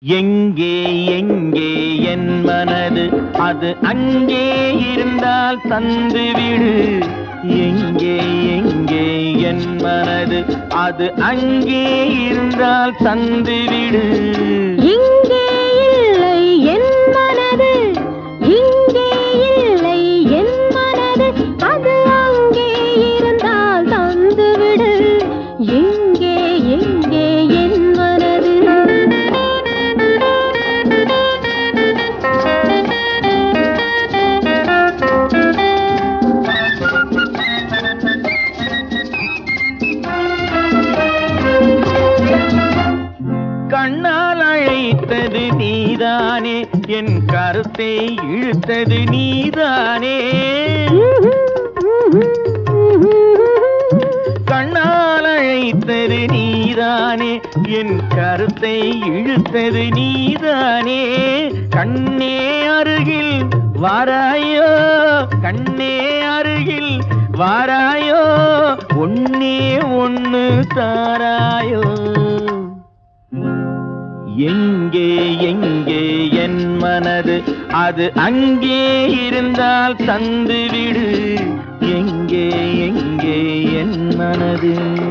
எங்கே எங்கே என் மனது அது அங்கே இருந்தால் தந்துவிடு எங்கே எங்கே என் மனது அது அங்கே இருந்தால் தந்துவிடு இங்கே இல்லை என் மனது இங்கே இல்லை என் மனது அது அங்கே இருந்தால் தந்துவிடு எங்கே எங்கே என் மனது கண்ணால் அழைத்தது நீதானே என் கருத்தை இழுத்தது நீதானே கண்ணால் அழைத்தது நீதானே என் கருத்தை இழுத்தது நீதானே கண்ணே அருகில் வாராயோ கண்ணே அருகில் வாராயோ ஒன்னே ஒன்னு தாராயோ எங்கே எங்கே என் மனது அது அங்கே இருந்தால் தந்துவிடு எங்கே எங்கே என் மனது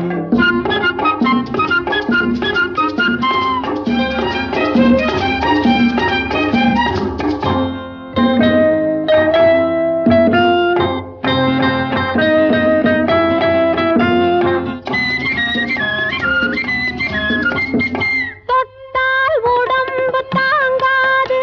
தொட்டால் உடம்பு தாங்காது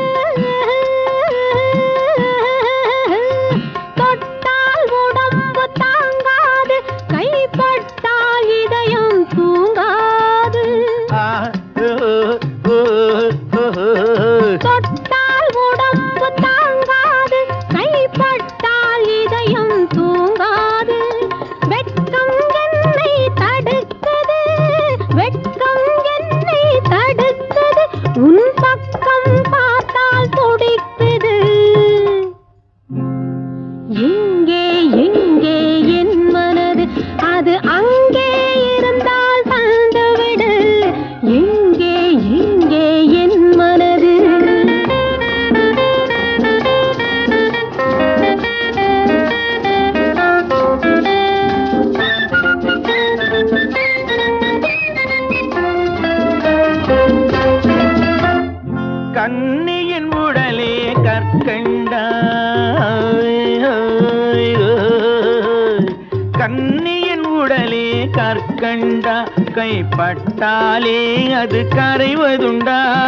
தொட்டால் உடம்பு தாங்காது கைப்பட்டால் இதயம் தூங்காது ஆ, ஓ, ஓ, ஓ, ஓ. தொட்டால் உடம்பு தாங்காது கைப்பட்டால் இதயம் தூங்காது வெட்கம் என்னை தடுத்தது வெட்கம் என்னை தடுத்தது உன் பக்கம் பார்த்தால் துடிக்குது எங்கே எங்கே என் மனது அது அங்கே இருந்தால் தந்துவிடு எங்கே எங்கே என் மனது கண்ணியின் உடலே கற்கண்டா கண்ணியின் உடலே கற்கண்டா கைப்பட்டாலே அது கரைவதுண்டா